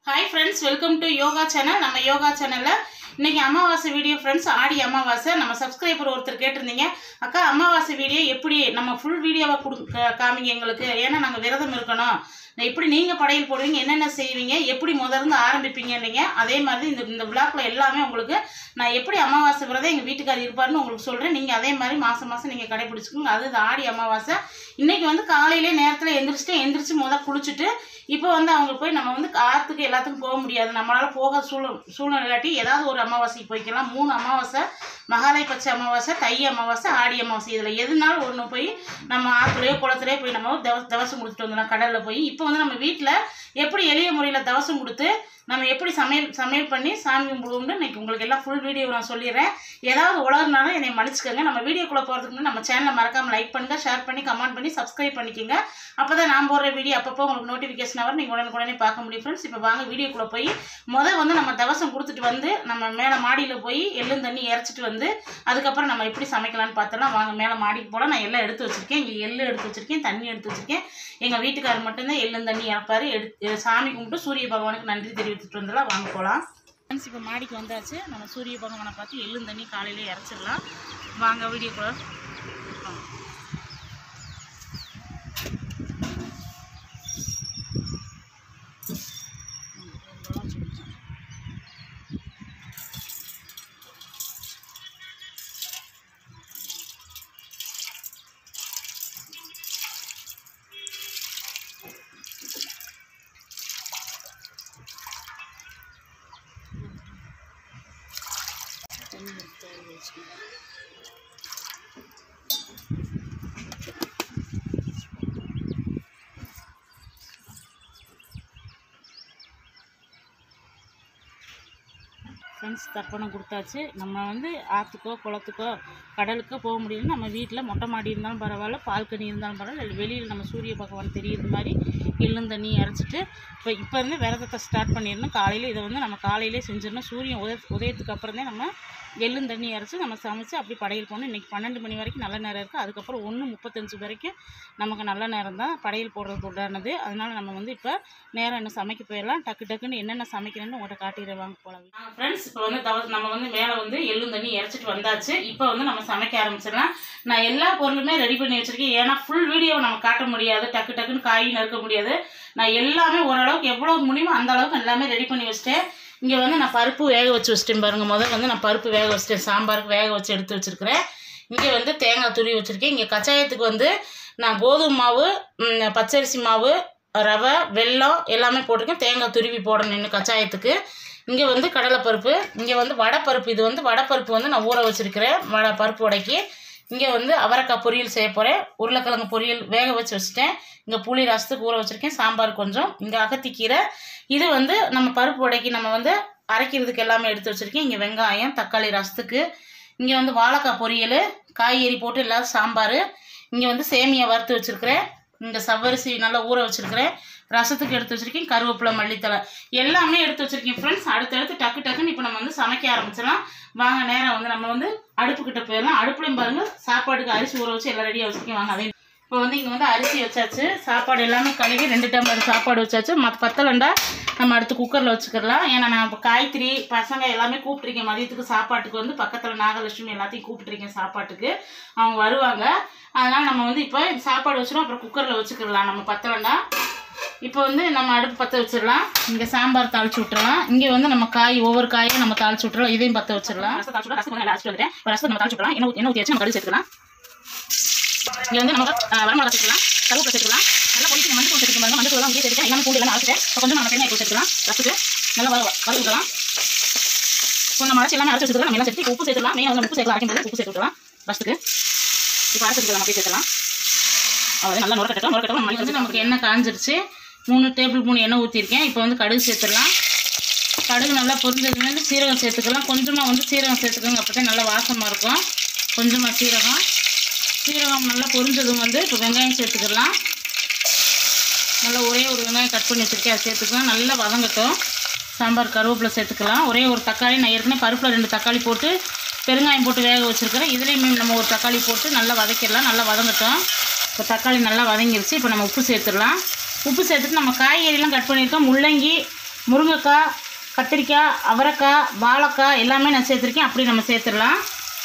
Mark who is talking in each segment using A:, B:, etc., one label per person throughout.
A: Hi friends welcome to yoga channel நம்ம yoga சேனலில் இன்னைக்கு அமாவாசை வீடியோ ஃப்ரெண்ட்ஸ் ஆடி அமாவாசை நம்ம சப்ஸ்கிரைபர் ஒருத்தர் கேட்டிருந்தீங்க அக்கா அமாவாசை வீடியோ எப்படி நம்ம ஃபுல் வீடியோவாக கொடு கா- காமிங்க எங்களுக்கு ஏன்னா நாங்கள் விரதம் இருக்கணும் எப்படி நீங்கள் படையல் போடுவீங்க என்னென்ன செய்வீங்க எப்படி முதல்ல ஆரம்பிப்பீங்கன்னீங்க அதே மாதிரி இந்த இந்த விழாக்குள்ள எல்லாமே உங்களுக்கு நான் எப்படி அமாவாசை விரதம் எங்கள் வீட்டுக்காரர் இருப்பாருன்னு உங்களுக்கு சொல்கிறேன் நீங்கள் அதே மாதிரி மாதம் மாதம் நீங்கள் கடைபிடிச்சிக்கோங்க அது இது ஆடி அமாவாசை இன்னைக்கு வந்து காலையிலே நேரத்தில் எந்திரிச்சிட்டு எந்திரிச்சு முத குளிச்சுட்டு இப்போ வந்து அவங்க போய் நம்ம வந்து ஆற்றுக்கு எல்லாத்துக்கும் போக முடியாது நம்மளால போக சூழ சூழ்நிலை இல்லாட்டி ஏதாவது ஒரு அமாவாசைக்கு போய்க்கலாம் மூணு அமாவாசை மகாலய பச்சை அமாவாசை தை அமாவாசை ஆடி அமாவாசை இதில் எதுனாலும் ஒன்று போய் நம்ம ஆற்றுலையோ குளத்துலையோ போய் நம்ம தவ தவசம் கொடுத்துட்டு வந்துடலாம் கடலில் போய் இப்போ வந்து நம்ம வீட்டில் எப்படி எளிய முறையில் தவசம் கொடுத்து நம்ம எப்படி சமையல் சமையல் பண்ணி சாமி கும்பிடுவோம்னு இன்னைக்கு உங்களுக்கு எல்லாம் ஃபுல் வீடியோ நான் சொல்லிடுறேன் ஏதாவது உலகனாலும் என்னை மன்னிச்சுக்கோங்க நம்ம வீடியோக்குள்ளே போகிறதுக்கு முன்னாடி நம்ம சேனலை மறக்காமல் லைக் பண்ணுங்கள் ஷேர் பண்ணி கமெண்ட் பண்ணி சப்ஸ்கிரைப் பண்ணிக்கோங்க அப்போ தான் நான் போடுற வீடியோ அப்பப்போ உங்களுக்கு நோட்டிஃபிகேஷன் வரும் நீங்கள் உடனுக்குடனே பார்க்க முடியும் ஃப்ரெண்ட்ஸ் இப்போ வாங்க வீடியோக்குள்ளே போய் முதல் வந்து நம்ம தவசம் கொடுத்துட்டு வந்து நம்ம மேலே மாடியில் போய் எள்ளும் தண்ணி இறச்சிட்டு வந்து அதுக்கப்புறம் நம்ம எப்படி சமைக்கலாம்னு பார்த்தோம்னா வாங்க மேலே மாடிக்கு போகலாம் நான் எல்லாம் எடுத்து வச்சுருக்கேன் இங்கே எள்ளு எடுத்து வச்சுருக்கேன் தண்ணி எடுத்து வச்சுருக்கேன் எங்கள் வீட்டுக்காரர் மட்டும்தான் எள்ளும் தண்ணி இறப்பாரு எடுத்து சாமி கும்பிட்டு சூரிய பகவானுக்கு நன்றி தெரிவித்துட்டு வந்துடலாம் வாங்க போகலாம் ஃப்ரெண்ட்ஸ் இப்போ மாடிக்கு வந்தாச்சு நம்ம சூரிய பகவானை பார்த்து எள்ளும் தண்ணி காலையிலே இறச்சிடலாம் வாங்க வீடியோக்குள்ள போகலாம். தண்ணி எடுத்து வச்சுக்கோங்க ஃப்ரெண்ட்ஸ் தர்ப்பணம் கொடுத்தாச்சு நம்ம வந்து ஆற்றுக்கோ குளத்துக்கோ கடலுக்கோ போக முடியல நம்ம வீட்டில் மொட்டை மாடி இருந்தாலும் பரவாயில்ல பால்கனி இருந்தாலும் பரவாயில்ல இல்லை வெளியில் நம்ம சூரிய பகவான் தெரியுற மாதிரி எள்ளும் தண்ணி இறச்சிட்டு இப்போ இப்போ இருந்து விரதத்தை ஸ்டார்ட் பண்ணிடணும் காலையில் இதை வந்து நம்ம காலையிலே செஞ்சிடணும் சூரியன் உதய உதயத்துக்கு அப்புறம் தான் நம்ம எள்ளும் தண்ணி இறச்சி நம்ம சமைச்சு அப்படி படையல் போடணும் இன்றைக்கி பன்னெண்டு மணி வரைக்கும் நல்ல நேரம் இருக்குது அதுக்கப்புறம் ஒன்று முப்பத்தஞ்சு வரைக்கும் நமக்கு நல்ல நேரம் தான் படையல் போடுறது உண்டானது அதனால் நம்ம வந்து இப்போ நேரம் இன்னும் சமைக்க போயிடலாம் டக்கு டக்குன்னு என்னென்ன சமைக்கிறேன்னு உங்கள்கிட்ட காட்டிடுறேன் வாங்க போகலாம் ஃப்ரெண்ட்ஸ் இப்போ வந்து தவ நம்ம வந்து மேலே வந்து எள்ளும் தண்ணி இறச்சிட்டு வந்தாச்சு இப்போ வந்து நம்ம சமைக்க ஆரம்பிச்சிடலாம் நான் எல்லா பொருளுமே ரெடி பண்ணி வச்சிருக்கேன் ஏன்னா ஃபுல் வீடியோவை நம்ம காட்ட முடியாது டக்கு டக்குன்னு காய் நறுக்க முடியாது நான் எல்லாமே ஓரளவுக்கு எவ்வளோ முடியுமோ அந்த அளவுக்கு எல்லாமே ரெடி பண்ணி வச்சிட்டேன் இங்கே வந்து நான் பருப்பு வேக வச்சு வச்சிட்டேன் பாருங்க முதல்ல வந்து நான் பருப்பு வேக வச்சிட்டேன் சாம்பாருக்கு வேக வச்சு எடுத்து வச்சிருக்கிறேன் இங்கே வந்து தேங்காய் துருவி வச்சுருக்கேன் இங்கே கச்சாயத்துக்கு வந்து நான் கோதுமை மாவு ம், பச்சரிசி மாவு ரவை வெல்லம் எல்லாமே போட்டிருக்கேன் தேங்காய் துருவி போடணும் இன்னும் கச்சாயத்துக்கு இங்கே வந்து கடலைப்பருப்பு இங்கே வந்து வடைப்பருப்பு இது வந்து வடைப்பருப்பு வந்து நான் ஊற வச்சுருக்கிறேன் வடை பருப்பு உடைக்கி இங்கே வந்து அவரைக்காய் பொரியல் செய்ய போகிறேன் உருளைக்கிழங்கு பொரியல் வேக வச்சு வச்சுட்டேன் இங்கே புளி ரசத்துக்கு ஊற வச்சுருக்கேன் சாம்பார் கொஞ்சம் இங்கே அகத்திக்கீரை இது வந்து நம்ம பருப்பு உடைக்கி நம்ம வந்து அரைக்கிறதுக்கு எல்லாமே எடுத்து வச்சுருக்கேன் இங்கே வெங்காயம் தக்காளி ரசத்துக்கு இங்கே வந்து வாழைக்காய் பொரியல் காய்கறி போட்டு எல்லாம் சாம்பார் இங்கே வந்து சேமியா வறுத்து வச்சுருக்கிறேன் இங்கே சவ்வரிசி நல்லா ஊற வச்சுருக்கிறேன் ரசத்துக்கு எடுத்து வச்சுருக்கேன் கருவேப்பிலை மல்லித்தலை எல்லாமே எடுத்து வச்சுருக்கேன் ஃப்ரெண்ட்ஸ் அடுத்தடுத்து டக்கு டக்குன்னு இப்போ நம்ம வந்து சமைக்க ஆரம்பிச்சிடலாம் வாங்க நேரம் வந்து நம்ம வந்து அடுப்புக்கிட்ட போயிடலாம் அடுப்புலையும் பாருங்கள் சாப்பாட்டுக்கு அரிசி ஊற வச்சு எல்லாம் ரெடியாக வச்சுருக்கேன் வாங்க அதே இப்போ வந்து இங்கே வந்து அரிசி வச்சாச்சு சாப்பாடு எல்லாமே கழுவி ரெண்டு டம்ளர் சாப்பாடு வச்சாச்சு மற்ற பத்தலண்டா நம்ம அடுத்து குக்கரில் வச்சுக்கலாம் ஏன்னா நான் இப்போ காய்கறி பசங்க எல்லாமே கூப்பிட்ருக்கேன் மதியத்துக்கு சாப்பாட்டுக்கு வந்து பக்கத்தில் நாகலட்சுமி எல்லாத்தையும் கூப்பிட்ருக்கேன் சாப்பாட்டுக்கு அவங்க வருவாங்க அதனால் நம்ம வந்து இப்போ சாப்பாடு வச்சிடும் அப்புறம் குக்கரில் வச்சுக்கலாம் நம்ம பத்தலண்டா இப்போ வந்து நம்ம அடுப்பு பற்ற வச்சிடலாம் இங்கே சாம்பார் தாளிச்சு விட்டுறலாம் இங்கே வந்து நம்ம காய் ஒவ்வொரு காயும் நம்ம தாளிச்சு விட்டுறலாம் இதையும் பற்ற வச்சிடலாம் ரசம் தாளிச்சு ரசம் கொஞ்சம் அரைச்சிட்டு வந்துட்டேன் இப்போ ரசத்தை நம்ம தாளிச்சு விட்டுறலாம் எண்ணெய் ஊத்தி- எண்ணெய் ஊற்றி வச்சு நம்ம கடுகு சேர்த்துக்கலாம் இங்கே வந்து நம்ம வரமிளகா சேர்த்துக்கலாம் கருவேப்பிலை சேர்த்துக்கலாம் நல்லா பொடிச்சு மஞ்சள் தூள் சேர்த்துக்கலாம் மஞ்சள் தூள் அங்கேயே சேர்த்துக்கலாம் எல்லாமே பூண்டு எல்லாம் அரைச்சிட்டேன் இப்போ கொஞ்சம் நம்ம தேங்காய் தூள் சேர்த்துக்கலாம் ரசத்துக்கு நல்லா வர வர விடலாம் இப்போ நம்ம அரைச்சி எல்லாமே அரைச்சி வச்சுக்கலாம் நம்ம எல்லாம் சேர்த்து உப்பு சேர்த்துக்கலாம் மெயின் வந்து உப்பு சேர்க்கலாம் அரைக்கும் போது உப்பு சேர்த்து விட்டுலாம் ரசத்துக்கு இப்போ அரைச்சி நம்ம அப்படியே சேர்த்துக்கலாம் அவ்வளோ நல்லா நுரக்கட்டும் நுரக்கட்டும் நம்ம வந்து நமக்கு எண்ணெய் காஞ்சிருச்சு மூணு டேபிள் ஸ்பூன் எண்ணெய் ஊற்றிருக்கேன் இப்போ வந்து கடுகு சேர்த்துடலாம் கடுகு நல்லா பொரிஞ்சதுமே வந்து சீரகம் சேர்த்துக்கலாம் கொஞ்சமாக வந்து சீரகம் சேர்த்துக்கோங்க அப்போ தான் நல்லா வாசமாக இருக்கும் கொஞ்சமாக சீரகம் சீரகம் நல்லா பொரிஞ்சதும் வந்து இப்போ வெங்காயம் சேர்த்துக்கலாம் நல்லா ஒரே ஒரு வெங்காயம் கட் பண்ணி வச்சுருக்கேன் அதை சேர்த்துக்கலாம் நல்லா வதங்கட்டும் சாம்பார் கருவேப்பிலை சேர்த்துக்கலாம் ஒரே ஒரு தக்காளி நான் ஏற்கனவே பருப்பில் ரெண்டு தக்காளி போட்டு பெருங்காயம் போட்டு வேக வச்சுருக்கிறேன் இதுலேயுமே நம்ம ஒரு தக்காளி போட்டு நல்லா வதக்கிடலாம் நல்லா வதங்கட்டும் இப்போ தக்காளி நல்லா வதங்கிருச்சு இப்போ நம்ம உப்பு சேர்த்துடலாம் உப்பு சேர்த்துட்டு நம்ம காய்கறிலாம் கட் பண்ணியிருக்கோம் முள்ளங்கி முருங்கைக்காய் கத்திரிக்காய் அவரைக்காய் வாழைக்காய் எல்லாமே நான் சேர்த்துருக்கேன் அப்படி நம்ம சேர்த்துடலாம்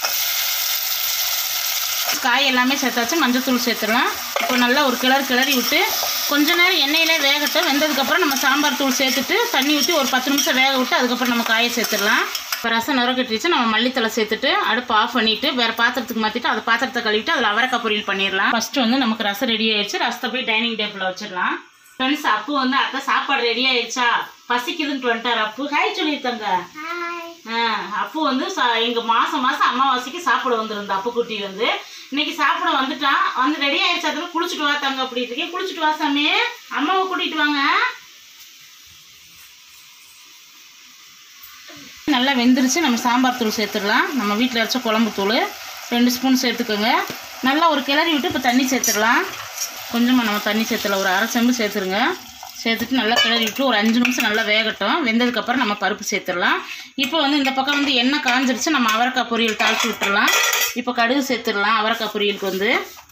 A: காய் எல்லாமே சேர்த்தாச்சு மஞ்சத்தூள் சேர்த்துடலாம் இப்போ நல்லா ஒரு கிளறு கிளறி விட்டு கொஞ்ச நேரம் எண்ணெயிலே வேகட்டும் வெந்ததுக்கப்புறம் நம்ம சாம்பார் தூள் சேர்த்துட்டு தண்ணி ஊற்றி ஒரு பத்து நிமிஷம் வேக விட்டு அதுக்கப்புறம் நம்ம காயை சேர்த்துடலாம் இப்போ ரசம் நுரக்கட்டிடுச்சு நம்ம மல்லித்தலை சேர்த்துட்டு அடுப்பு ஆஃப் பண்ணிவிட்டு வேறு பாத்திரத்துக்கு மாற்றிட்டு அது பாத்திரத்தை கழுவிட்டு அதில் அவரைக்காய் பொரியல் பண்ணிடலாம் ஃபஸ்ட்டு வந்து நமக்கு ரசம் ரெடி ஆயிடுச்சு ரசத்தை போய் டைனிங் டேபிளில் வச்சிடலாம் ஃப்ரெண்ட்ஸ் அப்பு வந்து அக்கா சாப்பாடு ரெடி ஆயிடுச்சா பசிக்குதுன்ட்டு வந்துட்டார் அப்பு ஹாய் சொல்லியிருக்காங்க ஆ, அப்பு வந்து சா- எங்க மாசம் மாசம் அமாவாசைக்கு சாப்பிட வந்திருந்தா அப்பு குட்டி வந்து இன்னைக்கு சாப்பிட வந்துட்டான் வந்து ரெடி ஆயிடுச்சு அதுல குளிச்சுட்டு வா தங்க அப்படி இருக்கேன் குளிச்சுட்டு வா சாமி அம்மாவை கூட்டிட்டு வாங்க நல்லா வெந்துருச்சு நம்ம சாம்பார் தூள் சேர்த்துடலாம் நம்ம வீட்டில் அரைச்ச குழம்பு தூள் ரெண்டு ஸ்பூன் சேர்த்துக்கோங்க நல்லா ஒரு கிளறி விட்டு இப்போ தண்ணி சேர்த்துடலாம் கொஞ்சமாக நம்ம தண்ணி சேர்த்துல ஒரு அரை செம்பு சேர்த்துருங்க சேர்த்துட்டு நல்லா கிளறி விட்டு ஒரு அஞ்சு நிமிஷம் நல்லா வேகட்டும் வெந்ததுக்கப்புறம் நம்ம பருப்பு சேர்த்துடலாம் இப்போ வந்து இந்த பக்கம் வந்து எண்ணெய் காஞ்சிருச்சு நம்ம அவரைக்காய் பொரியல் தாளிச்சு விட்டுறலாம் இப்போ கடுகு சேர்த்துடலாம் அவரைக்காய் பொரியலுக்கு வந்து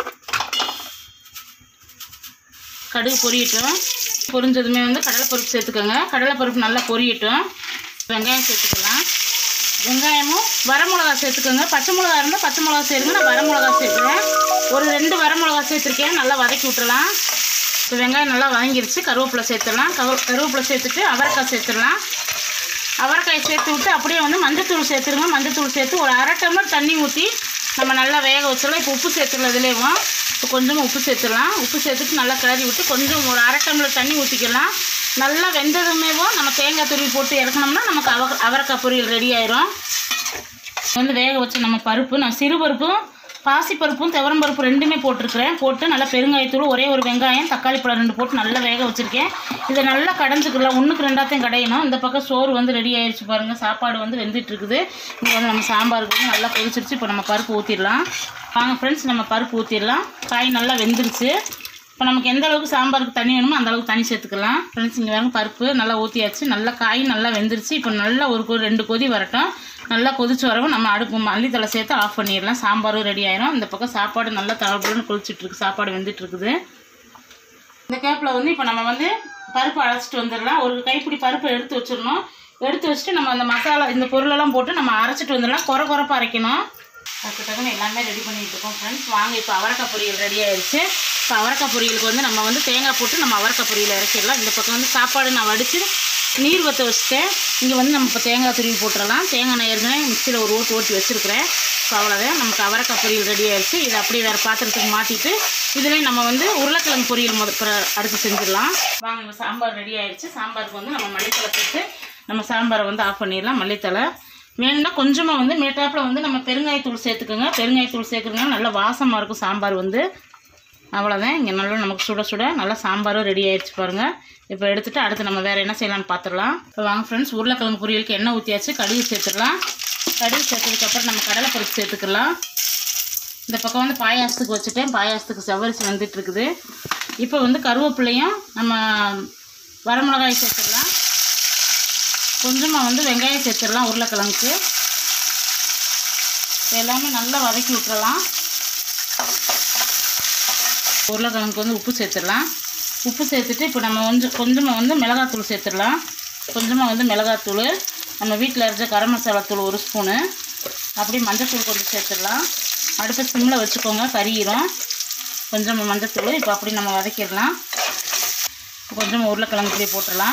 A: கடுகு பொரியட்டும் பொரிஞ்சதுமே வந்து கடலைப்பருப்பு சேர்த்துக்கோங்க கடலைப்பருப்பு நல்லா பொரியட்டும் வெங்காயம் சேர்த்துக்கலாம் வெங்காயமும் வரமிளகா சேர்த்துக்கோங்க பச்சை மிளகா இருந்தால் பச்சை மிளகா சேருங்க நான் வரமிளகா சேர்க்குறேன் ஒரு ரெண்டு வரமிளகா சேர்த்துருக்கேன் நல்லா வதக்கி விட்டுறலாம் இப்போ வெங்காயம் நல்லா வதங்கிருச்சு கருவேப்பிலை சேர்த்துடலாம் கரு கருவேப்பிலை சேர்த்துட்டு அவரைக்காய் சேர்த்துடலாம் அவரைக்காய் சேர்த்து விட்டு அப்படியே வந்து மஞ்சத்தூள் சேர்த்துருங்க மஞ்சத்தூள் சேர்த்து ஒரு அரை டம்ளர் தண்ணி ஊற்றி நம்ம நல்லா வேக வச்சிடலாம் இப்போ உப்பு சேர்த்துடலாம் இதுலேயும் இப்போ கொஞ்சமாக உப்பு சேர்த்துடலாம் உப்பு சேர்த்துட்டு நல்லா கிளறி விட்டு கொஞ்சம் ஒரு அரை டம்ளர் தண்ணி ஊற்றிக்கலாம் நல்லா வெந்ததுமேவும் நம்ம தேங்காய் துருவி போட்டு இறக்கணும்னா நமக்கு அவ அவரைக்காய் பொரியல் ரெடி ஆயிரும் வந்து வேக வச்ச நம்ம பருப்பு நான் சிறு பருப்பும் பாசிப்பருப்பும் துவரம் பருப்பு ரெண்டுமே போட்டிருக்கிறேன் போட்டு நல்லா பெருங்காயத்தூள் ஒரே ஒரு வெங்காயம் தக்காளி பழம் ரெண்டு போட்டு நல்லா வேக வச்சுருக்கேன் இதை நல்லா கடைஞ்சிக்கலாம் ஒன்றுக்கு ரெண்டாத்தையும் கடையணும் இந்த பக்கம் சோறு வந்து ரெடி ஆயிடுச்சு பாருங்கள் சாப்பாடு வந்து வெந்துட்டு இருக்குது இங்கே வந்து நம்ம சாம்பாருக்கு வந்து நல்லா கொதிச்சிருச்சு இப்போ நம்ம பருப்பு ஊற்றிடலாம் வாங்க ஃப்ரெண்ட்ஸ் நம்ம பருப்பு ஊற்றிடலாம் காய் நல்லா வெந்துருச்சு இப்போ நமக்கு எந்த அளவுக்கு சாம்பாருக்கு தண்ணி வேணுமோ அந்த அளவுக்கு தண்ணி சேர்த்துக்கலாம் ஃப்ரெண்ட்ஸ் இங்கே வேணும் பருப்பு நல்லா ஊற்றியாச்சு நல்லா காய் நல்லா வெந்துருச்சு இப்போ நல்லா ஒரு கொ- ரெண்டு கொதி வரட்டும் நல்லா கொதிச்சு வரவும் நம்ம அடுப்பு மல்லித்தலை சேர்த்து ஆஃப் பண்ணிடலாம் சாம்பாரும் ரெடி ஆயிரும் இந்த பக்கம் சாப்பாடு நல்லா தளபுன்னு குளிச்சுட்டு இருக்கு சாப்பாடு வெந்துட்டு இருக்குது இந்த கேப்பில் வந்து இப்போ நம்ம வந்து பருப்பு அரைச்சிட்டு வந்துடலாம் ஒரு கைப்பிடி பருப்பு எடுத்து வச்சிடணும் எடுத்து வச்சுட்டு நம்ம அந்த மசாலா இந்த பொருளெல்லாம் போட்டு நம்ம அரைச்சிட்டு வந்துடலாம் குறை குறைப்பா அரைக்கணும் அதுக்கு தகுந்த எல்லாமே ரெடி பண்ணிட்டு இருக்கோம் ஃப்ரெண்ட்ஸ் வாங்க இப்போ அவரைக்காய் பொரியல் ரெடி ஆயிடுச்சு இப்போ அவரைக்காய் பொரியலுக்கு வந்து நம்ம வந்து தேங்காய் போட்டு நம்ம அவரைக்காய் பொரியல் இறக்கிடலாம் இந்த பக்கம் வந்து சாப்பாடு நான் வடித்து நீர் வற்ற வச்சுட்டேன் இங்கே வந்து நம்ம இப்போ தேங்காய் துருவி போட்டுடலாம் தேங்காய் நான் ஏற்கனவே மிக்சியில் ஒரு ஓட்டு ஓட்டி வச்சுருக்கிறேன் ஸோ அவ்வளோதான் நமக்கு அவரைக்காய் பொரியல் ரெடி ஆயிடுச்சு இதை அப்படியே வேறு பாத்திரத்துக்கு மாட்டிட்டு இதுலேயும் நம்ம வந்து உருளைக்கிழங்கு பொரியல் முத பிற- அடுத்து செஞ்சிடலாம் வாங்க இப்போ சாம்பார் ரெடி ஆயிடுச்சு சாம்பாருக்கு வந்து நம்ம மல்லித்தலை போட்டு நம்ம சாம்பாரை வந்து ஆஃப் பண்ணிடலாம் மல்லித்தலை வேணும்னா கொஞ்சமாக வந்து மேட்டாப்பில் வந்து நம்ம பெருங்காயத்தூள் சேர்த்துக்கோங்க பெருங்காயத்தூள் சேர்க்குறதுனால நல்லா வாசமாக இருக்கும் சாம்பார் வந்து அவ்வளோதான் இங்கே நல்லா நமக்கு சுட சுட நல்லா சாம்பாரும் ரெடி ஆயிடுச்சு பாருங்கள் இப்போ எடுத்துகிட்டு அடுத்து நம்ம வேறு என்ன செய்யலாம்னு பார்த்துடலாம் இப்போ வாங்க ஃப்ரெண்ட்ஸ் உருளைக்கிழங்கு பொரியலுக்கு எண்ணெய் ஊற்றியாச்சு கடுகு சேர்த்துடலாம் கடுகு சேர்த்ததுக்கப்புறம் நம்ம கடலைப்பருப்பு சேர்த்துக்கலாம் இந்த பக்கம் வந்து பாயாசத்துக்கு வச்சுட்டேன் பாயாசத்துக்கு செவ்வரிசி வந்துட்டு இருக்குது இப்போ வந்து கருவேப்பிலையும் நம்ம வரமிளகாய் சேர்த்துடலாம் கொஞ்சமாக வந்து வெங்காயம் சேர்த்துடலாம் உருளைக்கிழங்குக்கு எல்லாமே நல்லா வதக்கி விட்டுறலாம் உருளைக்கிழங்குக்கு வந்து உப்பு சேர்த்துடலாம் உப்பு சேர்த்துட்டு இப்போ நம்ம கொஞ்சம் கொஞ்சமாக வந்து மிளகாத்தூள் சேர்த்துடலாம் கொஞ்சமாக வந்து மிளகாத்தூள் நம்ம வீட்டில் அரைச்ச கரம் மசாலா தூள் ஒரு ஸ்பூனு அப்படியே மஞ்சத்தூள் கொஞ்சம் சேர்த்துடலாம் அடுப்பை சிம்மில் வச்சுக்கோங்க கறியிரும் கொஞ்சம் மஞ்சத்தூள் இப்போ அப்படி நம்ம வதக்கிடலாம் கொஞ்சம் உருளைக்கிழங்கு இப்படியே போட்டுடலாம்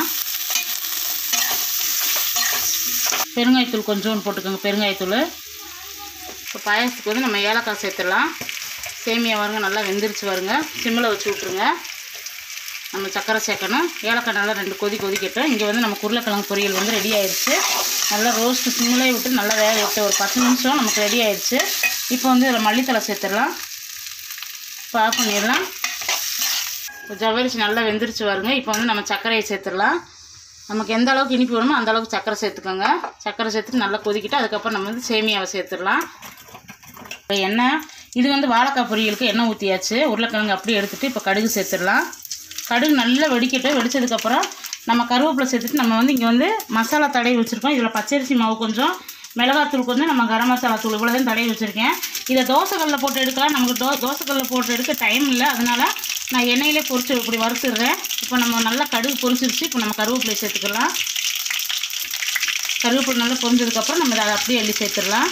A: பெருங்காயத்தூள் கொஞ்சோண்டு போட்டுக்கோங்க பெருங்காயத்தூள் இப்போ பாயாசத்துக்கு வந்து நம்ம ஏலக்காய் சேர்த்துடலாம் சேமியா வருங்க நல்லா வெந்துருச்சு வருங்க சிம்மில் வச்சு விட்ருங்க நம்ம சக்கரை சேர்க்கணும் ஏலக்காய் நல்லா ரெண்டு கொதி கொதிக்கட்டும் இங்கே வந்து நம்ம உருளைக்கிழங்கு பொரியல் வந்து ரெடி ஆயிடுச்சு நல்லா ரோஸ்ட்டு சிம்மிலே விட்டு நல்லா வேக விட்டு ஒரு பத்து நிமிஷம் நமக்கு ரெடி ஆயிடுச்சு இப்போ வந்து இதில் மல்லித்தலை சேர்த்துடலாம் இப்போ ஆஃப் பண்ணிடலாம் இப்போ ஜவ்வரிசி நல்லா வெந்துருச்சு வருங்க இப்போ வந்து நம்ம சர்க்கரையை சேர்த்துடலாம் நமக்கு எந்த அளவுக்கு இனிப்பு வேணுமோ அந்த அளவுக்கு சர்க்கரை சேர்த்துக்கோங்க சர்க்கரை சேர்த்துட்டு நல்லா கொதிக்கிட்டு அதுக்கப்புறம் நம்ம வந்து சேமியாவை சேர்த்துடலாம் இப்போ எண்ணெய் இது வந்து வாழைக்காய் பொரியலுக்கு எண்ணெய் ஊற்றியாச்சு உருளைக்கிழங்கு அப்படியே எடுத்துகிட்டு இப்போ கடுகு சேர்த்துடலாம் கடுகு நல்லா வெடிக்கட்டும் வெடிச்சதுக்கப்புறம் நம்ம கருவேப்பிலை சேர்த்துட்டு நம்ம வந்து இங்கே வந்து மசாலா தடவி வச்சுருக்கோம் இதில் பச்சரிசி மாவு கொஞ்சம் மிளகாத்தூள் கொஞ்சம் நம்ம கரம் மசாலா தூள் இவ்வளோ தான் தடவி வச்சுருக்கேன் இதை தோசைக்கல்லில் போட்டு எடுக்கலாம் நமக்கு தோ தோசைக்கல்லில் போட்டு எடுக்க டைம் இல்லை அதனால் நான் எண்ணெயிலே பொரிச்சு இப்படி வறுத்துடுறேன் இப்போ நம்ம நல்லா கடுகு பொரிச்சிருச்சு இப்போ நம்ம கருவேப்பிலை சேர்த்துக்கலாம் கருவேப்பிலை நல்லா பொரிஞ்சதுக்கப்புறம் நம்ம அதை அப்படியே அள்ளி சேர்த்துடலாம்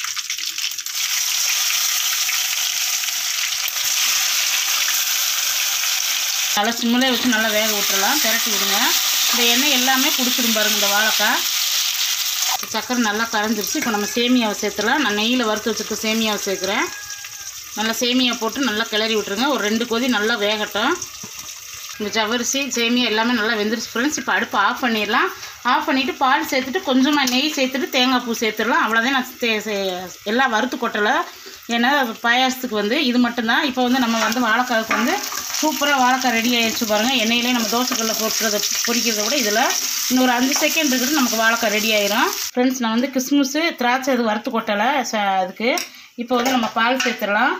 A: நல்லா சிம்மிலே வச்சு நல்லா வேக விட்டுறலாம் திரட்டி விடுங்க இந்த எண்ணெய் எல்லாமே குடிச்சிடும் பாருங்க இந்த வாழைக்காய் சக்கரை நல்லா கரைஞ்சிருச்சு இப்போ நம்ம சேமியாவை சேர்த்துலாம் நான் நெய்யில் வறுத்து வச்சுருக்க சேமியாவை சேர்க்குறேன் நல்லா சேமியா போட்டு நல்லா கிளறி விட்ருங்க ஒரு ரெண்டு கொதி நல்லா வேகட்டும் இந்த ஜவ்வரிசி சேமியா எல்லாமே நல்லா வெந்துருச்சு ஃப்ரெண்ட்ஸ் இப்போ அடுப்பு ஆஃப் பண்ணிடலாம் ஆஃப் பண்ணிவிட்டு பால் சேர்த்துட்டு கொஞ்சமாக நெய் சேர்த்துட்டு தேங்காய் பூ சேர்த்துடலாம் அவ்வளோதான் நான் தே- சே- எல்லாம் வறுத்து கொட்டலை ஏன்னா பாயாசத்துக்கு வந்து இது மட்டும்தான் இப்போ வந்து நம்ம வந்து வாழைக்காய்க்கு வந்து சூப்பராக வாழைக்காய் ரெடி ஆயிடுச்சு பாருங்கள் எண்ணெயிலே நம்ம தோசைக்கல்ல போட்டுறத பொரிக்கிறத விட இதில் இன்னொரு அஞ்சு செகண்ட் இருக்குது நமக்கு வாழைக்காய் ரெடி ஆயிரும் ஃப்ரெண்ட்ஸ் நான் வந்து கிஸ்மிஸு திராட்சை இது வறுத்து கொட்டலை ச அதுக்கு இப்போ வந்து நம்ம பால் சேர்த்துடலாம்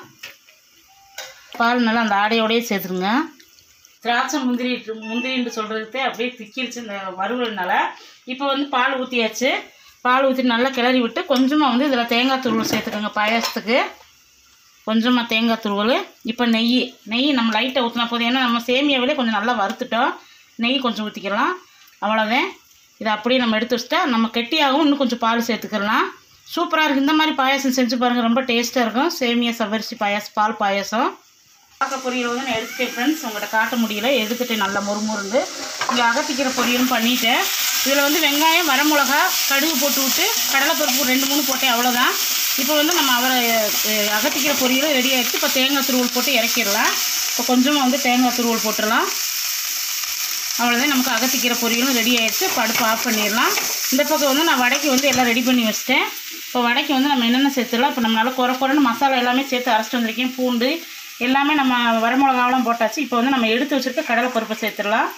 A: பால் நல்லா அந்த ஆடையோடயே சேர்த்துருங்க திராட்சை முந்திரி முந்திரின்னு சொல்கிறதுக்கு அப்படியே திக்கிருச்சு இந்த வறுவல்னால இப்போ வந்து பால் ஊற்றியாச்சு பால் ஊற்றி நல்லா கிளறி விட்டு கொஞ்சமாக வந்து இதில் தேங்காய் துருவல் சேர்த்துக்கோங்க பாயாசத்துக்கு கொஞ்சமாக தேங்காய் துருவல் இப்போ நெய் நெய் நம்ம லைட்டாக ஊற்றினா போதும் ஏன்னா நம்ம சேமியாவிலே கொஞ்சம் நல்லா வறுத்துட்டோம் நெய் கொஞ்சம் ஊற்றிக்கலாம் அவ்வளோதான் இதை அப்படியே நம்ம எடுத்து வச்சுட்டா நம்ம கெட்டியாகவும் இன்னும் கொஞ்சம் பால் சேர்த்துக்கலாம் சூப்பராக இருக்குது இந்த மாதிரி பாயாசம் செஞ்சு பாருங்கள் ரொம்ப டேஸ்ட்டாக இருக்கும் சேமியா சவரிசி பாயாசம் பால் பாயாசம் பார்க்க பொரியல் வந்து நான் எடுத்துட்டேன் ஃப்ரெண்ட்ஸ் உங்கள்கிட்ட காட்ட முடியல எடுத்துட்டேன் நல்லா மொறுமொறுந்து இங்கே அகத்திக்கிற பொரியலும் பண்ணிட்டேன் இதில் வந்து வெங்காயம் வரமிளகா கடுகு போட்டு விட்டு கடலைப்பருப்பு ரெண்டு மூணு போட்டேன் அவ்வளோதான் இப்போ வந்து நம்ம அவரை அஹ், அகத்திக்கிற பொரியலும் ரெடி ஆகிடுச்சு இப்போ தேங்காய் துருவல் போட்டு இறக்கிடலாம் இப்போ கொஞ்சமாக வந்து தேங்காய் துருவல் போட்டுடலாம் அவ்வளோதான் நமக்கு அகத்திக்கிற பொரியலும் ரெடி ஆயிடுச்சு இப்போ அடுப்பு ஆஃப் பண்ணிடலாம் இந்த பக்கம் வந்து நான் வடைக்கு வந்து எல்லாம் ரெடி பண்ணி வச்சிட்டேன் இப்போ வடைக்கு வந்து நம்ம என்னென்ன சேர்த்துடலாம் இப்போ நம்ம நல்லா குறை குறைன்னு மசாலா எல்லாமே சேர்த்து அரைச்சிட்டு வந்திருக்கேன் பூண்டு எல்லாமே நம்ம வரமிளகாவெல்லாம் போட்டாச்சு இப்போ வந்து நம்ம எடுத்து வச்சுருக்க கடலைப்பருப்பை சேர்த்துடலாம்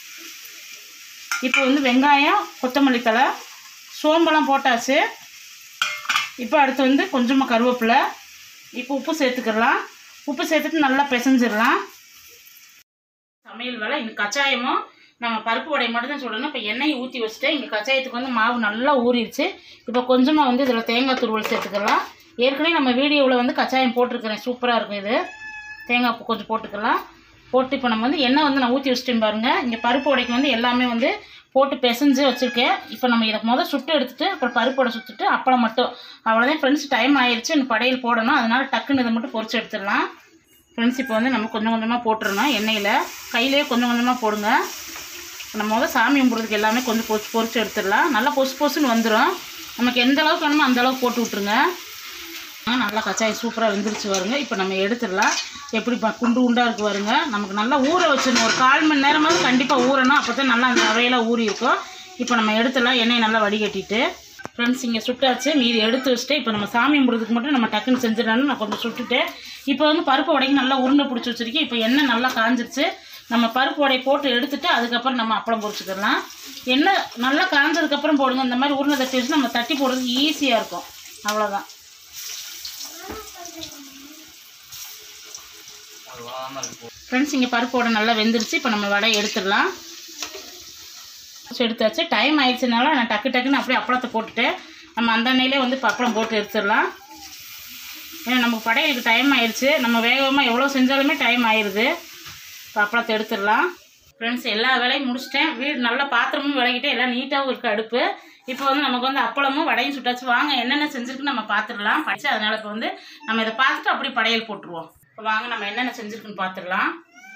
A: இப்போ வந்து வெங்காயம் கொத்தமல்லி தழை சோம்பெல்லாம் போட்டாச்சு இப்போ அடுத்து வந்து கொஞ்சமாக கருவேப்பிலை இப்போ உப்பு சேர்த்துக்கிடலாம் உப்பு சேர்த்துட்டு நல்லா பிசைஞ்சிடலாம் சமையல் வேலை இந்த கச்சாயமும் நம்ம பருப்பு வடை மட்டும் தான் சொல்லணும் இப்போ எண்ணெயை ஊற்றி வச்சுட்டு இங்கே கச்சாயத்துக்கு வந்து மாவு நல்லா ஊறிடுச்சு இப்போ கொஞ்சமாக வந்து இதில் தேங்காய் துருவல் சேர்த்துக்கலாம் ஏற்கனவே நம்ம வீடியோவில் வந்து கச்சாயம் போட்டிருக்கிறேன் சூப்பராக இருக்கும் இது தேங்காய் பூ கொஞ்சம் போட்டுக்கலாம் போட்டு இப்போ நம்ம வந்து எண்ணெய் வந்து நான் ஊற்றி வச்சுட்டேன் பாருங்கள் இங்கே பருப்பு வடைக்கு வந்து எல்லாமே வந்து போட்டு பிசைஞ்சு வச்சுருக்கேன் இப்போ நம்ம இதை முதல் சுட்டு எடுத்துட்டு அப்புறம் பருப்பு வடை சுட்டுட்டு அப்பளம் மட்டும் அவ்வளோதான் ஃப்ரெண்ட்ஸ் டைம் ஆயிடுச்சு இன்னும் படையல் போடணும் அதனால டக்குன்னு இதை மட்டும் பொரிச்சு எடுத்துடலாம் ஃப்ரெண்ட்ஸ் இப்போ வந்து நம்ம கொஞ்சம் கொஞ்சமாக போட்டுறணும் எண்ணெயில் கையிலே கொஞ்சம் கொஞ்சமாக போடுங்க நம்ம முதல் சாமி கும்பிட்றதுக்கு எல்லாமே கொஞ்சம் பொரிச்சு பொரிச்சு எடுத்துடலாம் நல்லா பொசு பொசுன்னு வந்துடும் நமக்கு எந்த அளவுக்கு வேணுமோ அந்த அளவுக்கு போட்டு விட்ருங்க ஆ, நல்லா கச்சாய் சூப்பராக வெந்துருச்சு வருங்க இப்போ நம்ம எடுத்துடலாம் எப்படி ப- குண்டு குண்டாக இருக்கு வருங்க நமக்கு நல்லா ஊற வச்சிடணும் ஒரு கால் மணி நேரமாவது கண்டிப்பாக ஊறணும் அப்போ தான் நல்லா அந்த ரவையெல்லாம் ஊறி இருக்கும் இப்போ நம்ம எடுத்துடலாம் எண்ணெயை நல்லா வடிகட்டிட்டு ஃப்ரெண்ட்ஸ் இங்கே சுட்டாச்சு மீதி எடுத்து வச்சுட்டு இப்போ நம்ம சாமி கும்பிட்றதுக்கு மட்டும் நம்ம டக்குன்னு செஞ்சிடலாம்னு நான் கொஞ்சம் சுட்டுட்டேன் இப்போ வந்து பருப்பு உடைக்கு நல்லா உருண்டை பிடிச்சி வச்சிருக்கேன் இப்போ எண்ணெய் நல்லா காஞ்சிருச்சு நம்ம பருப்பு உடைய போட்டு எடுத்துட்டு அதுக்கப்புறம் நம்ம அப்பளம் பொரிச்சுக்கலாம் எண்ணெய் நல்லா காஞ்சதுக்கப்புறம் போடுங்க இந்த மாதிரி உருண்டை தட்டி வச்சு நம்ம தட்டி போடுறதுக்கு ஈஸியாக இருக்கும் அவ்வளோதான் ஃப்ரெண்ட்ஸ் இங்கே பருப்போட நல்லா வெந்துருச்சு இப்போ நம்ம வடை எடுத்துடலாம் எடுத்தாச்சு டைம் ஆயிடுச்சுனால நான் டக்கு டக்குன்னு அப்படியே அப்பளத்தை போட்டுட்டேன் நம்ம அந்த எண்ணெயிலே வந்து இப்போ அப்பளம் போட்டு எடுத்துடலாம் ஏன்னா நமக்கு படையலுக்கு டைம் ஆயிடுச்சு நம்ம வேகமாக எவ்வளோ செஞ்சாலுமே டைம் ஆயிடுது இப்போ அப்பளத்தை எடுத்துடலாம் ஃப்ரெண்ட்ஸ் எல்லா வேலையும் முடிச்சிட்டேன் வீடு நல்ல பாத்திரமும் விளக்கிட்டு எல்லாம் நீட்டாகவும் இருக்குது அடுப்பு இப்போ வந்து நமக்கு வந்து அப்பளமும் வடையும் சுட்டாச்சு வாங்க என்னென்ன செஞ்சுருக்குன்னு நம்ம பார்த்துடலாம் படிச்சு அதனால் இப்போ வந்து நம்ம இதை பார்த்துட்டு அப்படியே படையல் போட்டுருவோம் இப்போ வாங்க நம்ம என்னென்ன செஞ்சுருக்குன்னு பார்த்துடலாம்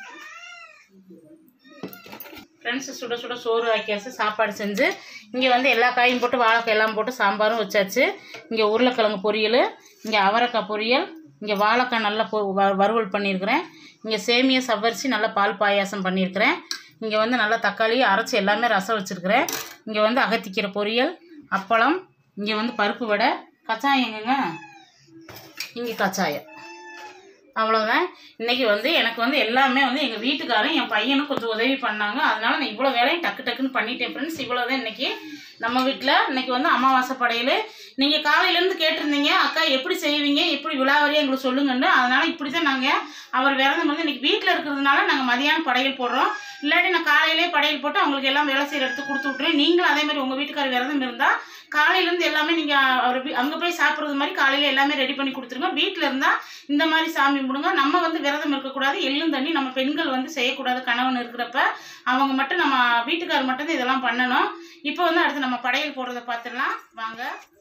A: ஃப்ரெண்ட்ஸ் சுட சுட சோறு ஆக்கியாச்சு சாப்பாடு செஞ்சு இங்கே வந்து எல்லா காயும் போட்டு வாழைக்காய் எல்லாம் போட்டு சாம்பாரும் வச்சாச்சு இங்கே உருளைக்கிழங்கு பொரியல் இங்கே அவரைக்காய் பொரியல் இங்கே வாழைக்காய் நல்லா பொ வ- வறுவல் பண்ணியிருக்கிறேன் இங்கே சேமியா சவ்வரிசி நல்லா பால் பாயாசம் பண்ணியிருக்கிறேன் இங்கே வந்து நல்லா தக்காளி அரைச்சி எல்லாமே ரசம் வச்சுருக்கிறேன் இங்கே வந்து அகத்திக்கீரை பொரியல் அப்பளம் இங்கே வந்து பருப்பு வடை கச்சாயம் எங்கங்க இங்கே கச்சாயம் அவ்வளோதான் இன்றைக்கி வந்து எனக்கு வந்து எல்லாமே வந்து எங்கள் வீட்டுக்காரரும் என் பையனும் கொஞ்சம் உதவி பண்ணாங்க அதனால நான் இவ்வளோ வேலையும் டக்கு டக்குன்னு பண்ணிட்டேன் ஃப்ரெண்ட்ஸ் இவ்வளோ தான் இன்றைக்கி நம்ம வீட்டில் இன்னைக்கு வந்து அமாவாசை படையல் நீங்கள் காலையிலேருந்து கேட்டிருந்தீங்க அக்கா எப்படி செய்வீங்க எப்படி விழாவரியாக எங்களுக்கு சொல்லுங்கன்னு அதனால் இப்படி தான் நாங்கள் அவர் விரதம் வந்து இன்றைக்கி வீட்டில் இருக்கிறதுனால நாங்கள் மதியானம் படையல் போடுறோம் இல்லாட்டி நான் காலையிலே படையல் போட்டு அவங்களுக்கு எல்லாம் வேலை செய்கிற இடத்துக்கு கொடுத்து விட்ருவேன் நீங்களும் அதே மாதிரி உங்கள் வீட்டுக்காரர் விரதம் இருந்தால் காலையிலேருந்து எல்லாமே நீங்கள் அவர் அங்கே போய் சாப்பிட்றது மாதிரி காலையில் எல்லாமே ரெடி பண்ணி கொடுத்துருங்க வீட்டில் இருந்தால் இந்த மாதிரி சாமி கும்பிடுங்க நம்ம வந்து விரதம் இருக்கக்கூடாது எள்ளும் தண்ணி நம்ம பெண்கள் வந்து செய்யக்கூடாது கணவன் இருக்கிறப்ப அவங்க மட்டும் நம்ம வீட்டுக்காரர் மட்டும் தான் இதெல்லாம் பண்ணணும் இப்போ வந்து அடுத்து நம்ம படையல் போடுறத பார்த்துடலாம் வாங்க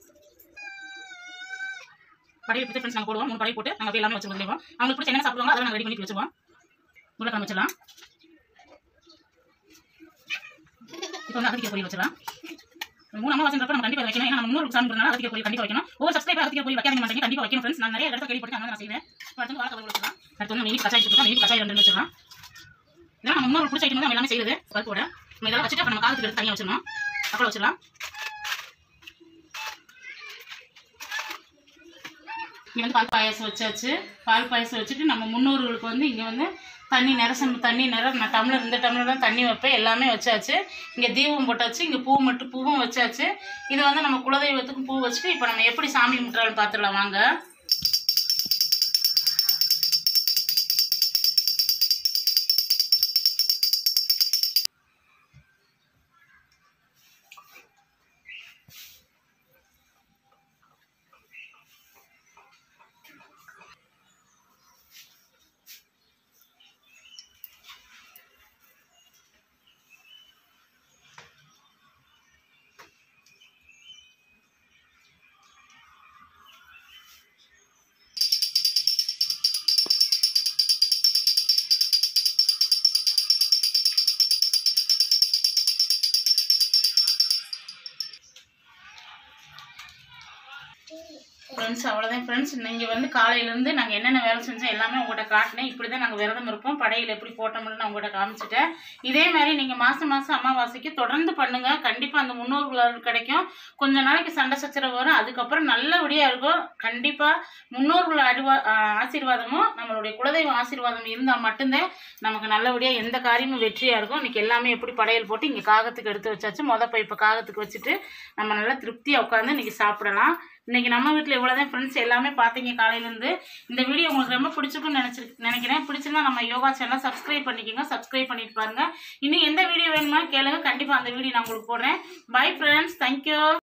A: படையல் பற்றி ஃப்ரெண்ட்ஸ் நாங்கள் போடுவோம் மூணு படையல் போட்டு நாங்கள் அப்படியே எல்லாமே வச்சுருவோம் தெய்வம் அவங்களுக்கு பிடிச்ச என்ன சாப்பிடுவாங்க அதெல்லாம் நாங்கள் ரெடி பண்ணி வச்சுருவோம் உருளைக்கிழங்கு வச்சிடலாம் இப்போ வந்து அகத்திக்கீரை பொரியல் வச்சிடலாம் மூணு அமாவாசைன்றப்ப நம்ம கண்டிப்பாக வைக்கணும் ஏன்னா நம்ம முன்னோர் சாமி பண்ணாலும் அகத்திக்கீரை பொரியல் கண்டிப்பாக வைக்கணும் ஒவ்வொரு சப்ஸ்கிரைபர் அகத்திக்கீரை பொரியல் வைக்காதீங்க மாட்டேங்க கண்டிப்பாக வைக்கணும் ஃப்ரெண்ட்ஸ் நான் நிறைய இடத்துல கேள்விப்பட்டு அங்கே நான் செய்வேன் இப்போ அடுத்து வந்து வாழைக்காய் வச்சிடலாம் அடுத்து வந்து மீன் கச்சாய் வச்சிருக்கோம் மீன் கச்சாய் ரெண்டு வச்சிடலாம் இதெல்லாம் நம்ம முன்னோர் பிடிச்ச ஐட்டம் நம்ம எல்லாமே செய்யுது பருப்போட நம்ம இதெல்லாம் வச்சுட்டு அப்ப நம்ம காலத்துக்கு எடுத்து தனியாக வச்சிடணும் அப்புறம் வச்சிடலாம் இங்கே வந்து பால் பாயாசம் வச்சாச்சு பால் பாயாசம் வச்சுட்டு நம்ம முன்னோர்களுக்கு வந்து இங்கே வந்து தண்ணி நிறசம் தண்ணி நிற நான் டம்ளர் இந்த டம்ளர் தான் தண்ணி வைப்பேன் எல்லாமே வச்சாச்சு இங்கே தீபம் போட்டாச்சு இங்கே பூ மட்டும் பூவும் வச்சாச்சு இது வந்து நம்ம குலதெய்வத்துக்கும் பூ வச்சுட்டு இப்போ நம்ம எப்படி சாமி கும்பிட்றான்னு பார்த்துடலாம் வாங்க ஃப்ரெண்ட்ஸ் அவ்வளோதான் ஃப்ரெண்ட்ஸ் நீங்கள் வந்து காலையிலேருந்து நாங்கள் என்னென்ன வேலை செஞ்சோம் எல்லாமே உங்கள்கிட்ட காட்டினேன் இப்படி தான் நாங்கள் விரதம் இருப்போம் படையில் எப்படி போட்டோம்னு நான் உங்கள்கிட்ட காமிச்சிட்டேன் இதே மாதிரி நீங்கள் மாதம் மாதம் அமாவாசைக்கு தொடர்ந்து பண்ணுங்கள் கண்டிப்பாக அந்த முன்னோர்கள் அருள் கிடைக்கும் கொஞ்ச நாளைக்கு சண்டை சச்சரவு வரும் அதுக்கப்புறம் நல்லபடியாக இருக்கும் கண்டிப்பாக முன்னோர்கள் அடிவா ஆ- ஆசீர்வாதமும் நம்மளுடைய குலதெய்வ ஆசீர்வாதம் இருந்தால் மட்டும்தான் நமக்கு நல்லபடியாக எந்த காரியமும் வெற்றியாக இருக்கும் இன்னைக்கு எல்லாமே எப்படி படையல் போட்டு இங்கே காகத்துக்கு எடுத்து வச்சாச்சு மொதல் போய் இப்போ காகத்துக்கு வச்சுட்டு நம்ம நல்லா திருப்தியாக உட்காந்து இன்னைக்கு சாப்பிடலாம் இன்னைக்கு நம்ம வீட்டில் இவ்வளோதான் ஃப்ரெண்ட்ஸ் எல்லாமே பார்த்தீங்க காலையிலேருந்து இந்த வீடியோ உங்களுக்கு ரொம்ப பிடிச்சிருக்குன்னு நினச்சி நினைக்கிறேன் பிடிச்சிருந்தா நம்ம யோகா சேனலை சப்ஸ்கிரைப் பண்ணிக்கோங்க சப்ஸ்கிரைப் பண்ணிட்டு பாருங்க இன்னும் எந்த வீடியோ வேணுமா கேளுங்க கண்டிப்பாக அந்த வீடியோ நான் உங்களுக்கு போடுறேன் பை ஃப்ரெண்ட்ஸ் தேங்க்யூ